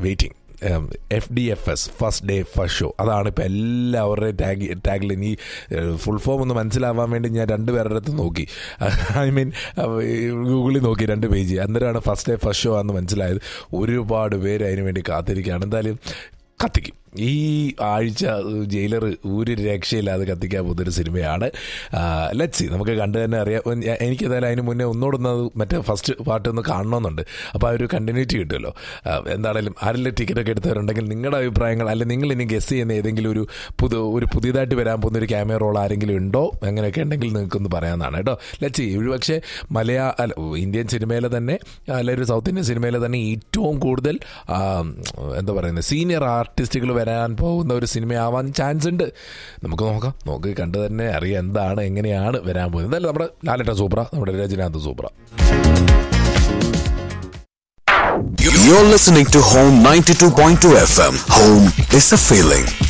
Waiting F D F S first day first show അതാണ് ഇപ്പോൾ എല്ലാവരുടെയും ടാഗ് ടാഗിൽ ഈ ഫുൾ ഫോം ഒന്ന് മനസ്സിലാവാൻ വേണ്ടി ഞാൻ രണ്ടുപേരുടെ അടുത്ത് നോക്കി ഐ മീൻ ഗൂഗിളിൽ നോക്കി രണ്ട് പേജ് അന്നേരമാണ് ഫസ്റ്റ് ഡേ ഫസ്റ്റ് ഷോ ആണെന്ന് മനസ്സിലായത് ഒരുപാട് പേര് അതിന് വേണ്ടി കാത്തിരിക്കുകയാണ് എന്തായാലും കത്തിക്കും ഈ ആഴ്ച ജയിലർ ഒരു രക്ഷയില്ലാതെ കത്തിക്കാൻ പോകുന്നൊരു സിനിമയാണ് ലച്ചി നമുക്ക് കണ്ടു തന്നെ അറിയാം ഞാൻ- എനിക്ക് ഏതായാലും അതിന് മുന്നേ ഒന്നുകൂടെ അത് മറ്റേ ഫസ്റ്റ് പാർട്ട് ഒന്ന് കാണണമെന്നുണ്ട് അപ്പോൾ ആ ഒരു കണ്ടിന്യൂറ്റി കിട്ടുമല്ലോ ആ, എന്താണേലും ആരെങ്കിലും ടിക്കറ്റ് ഒക്കെ എടുത്തവരുണ്ടെങ്കിൽ നിങ്ങളുടെ അഭിപ്രായങ്ങൾ അല്ലെങ്കിൽ നിങ്ങൾ ഇനി ഗസ് ചെയ്യുന്ന ഏതെങ്കിലും ഒരു പുതു ഒരു പുതിയതായിട്ട് വരാൻ പോകുന്ന ഒരു ക്യാമറ റോൾ ആരെങ്കിലും ഉണ്ടോ അങ്ങനെയൊക്കെ ഉണ്ടെങ്കിൽ നിങ്ങൾക്കൊന്ന് പറയാമെന്നാണ് കേട്ടോ ലച്ചി ഒരുപക്ഷെ മലയാ അല്ല ഇന്ത്യൻ സിനിമയിലെ തന്നെ അല്ലെങ്കിൽ ഒരു സൗത്ത് ഇന്ത്യൻ സിനിമയിലെ തന്നെ ഏറ്റവും കൂടുതൽ ആ, എന്താ പറയുന്നത് സീനിയർ ആർട്ടിസ്റ്റുകൾ വരാൻ പോകുന്ന ഒരു സിനിമയാവാൻ ചാൻസ് ഉണ്ട് നമുക്ക് നോക്കാം നോക്കി കണ്ട് തന്നെ അറിയാം എന്താണ് എങ്ങനെയാണ് വരാൻ പോകുന്നത് എന്തായാലും നമ്മുടെ ലാലേട്ട സൂപ്ര നമ്മുടെ രജനാഥ് സൂപ്ര You're listening to Home 92.2 FM. Home is a feeling.